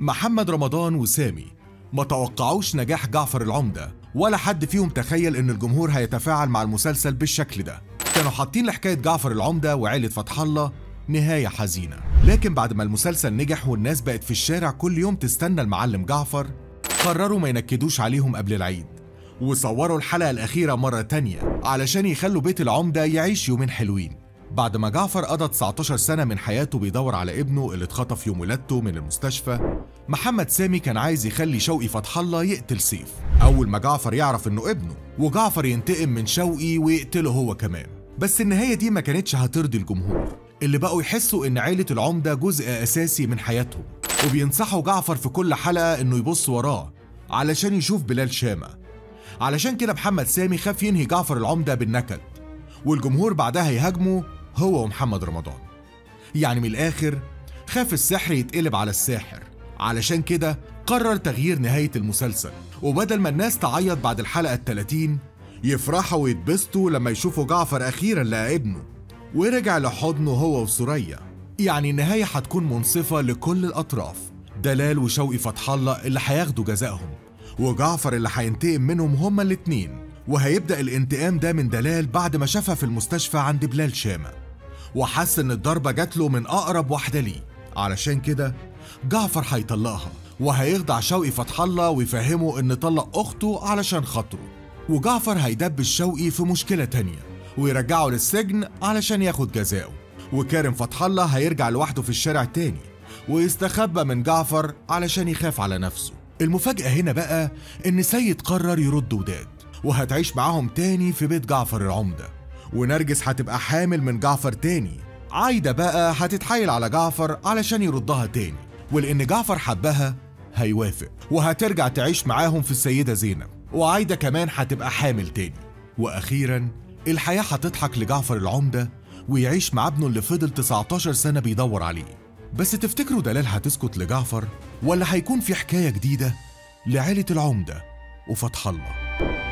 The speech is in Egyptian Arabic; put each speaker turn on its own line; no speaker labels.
محمد رمضان وسامي ما توقعوش نجاح جعفر العمدة ولا حد فيهم تخيل ان الجمهور هيتفاعل مع المسلسل بالشكل ده كانوا حاطين لحكاية جعفر العمدة وعيلة فتح الله نهاية حزينة لكن بعد ما المسلسل نجح والناس بقت في الشارع كل يوم تستنى المعلم جعفر قرروا ما ينكدوش عليهم قبل العيد وصوروا الحلقة الأخيرة مرة تانية علشان يخلوا بيت العمدة يعيش يومين حلوين بعد ما جعفر قضى 19 سنة من حياته بيدور على ابنه اللي اتخطف يوم ولادته من المستشفى محمد سامي كان عايز يخلي شوقي فتح الله يقتل سيف أول ما جعفر يعرف إنه ابنه وجعفر ينتقم من شوقي ويقتله هو كمان بس النهاية دي ما كانتش هترضي الجمهور اللي بقوا يحسوا إن عيلة العمدة جزء أساسي من حياتهم وبينصحوا جعفر في كل حلقة إنه يبص وراه علشان يشوف بلال شامة علشان كده محمد سامي خاف ينهي جعفر العمدة بالنكد والجمهور بعدها يهاجمه هو ومحمد رمضان يعني من الآخر خاف السحر يتقلب على الساحر علشان كده قرر تغيير نهاية المسلسل وبدل ما الناس تعيط بعد الحلقة التلاتين يفرحوا ويتبسطوا لما يشوفوا جعفر أخيرا لقى ابنه ورجع لحضنه هو وسوريا يعني النهاية هتكون منصفة لكل الأطراف دلال وشوقي فتح الله اللي هياخدوا جزائهم وجعفر اللي هينتقم منهم هما الاتنين وهيبدأ الانتقام ده من دلال بعد ما شافها في المستشفى عند بلال شامة وحس ان الضربة جات له من أقرب واحدة ليه علشان كده جعفر هيطلقها وهيخضع شوقي فتح الله ويفهمه ان طلق أخته علشان خاطره وجعفر هيدبس شوقي في مشكلة تانية ويرجعه للسجن علشان ياخد جزاؤه وكارم فتح الله هيرجع لوحده في الشارع تاني ويستخبى من جعفر علشان يخاف على نفسه المفاجأة هنا بقى إن سيد قرر يرد وداد وهتعيش معاهم تاني في بيت جعفر العمدة ونرجس هتبقى حامل من جعفر تاني عايدة بقى هتتحايل على جعفر علشان يردها تاني ولأن جعفر حبها هيوافق وهترجع تعيش معاهم في السيدة زينب وعايدة كمان هتبقى حامل تاني وأخيرا الحياة هتضحك لجعفر العمدة ويعيش مع ابنه اللي فضل 19 سنة بيدور عليه بس تفتكروا دلال هتسكت لجعفر ولا هيكون في حكاية جديدة لعيلة العمدة وفتح الله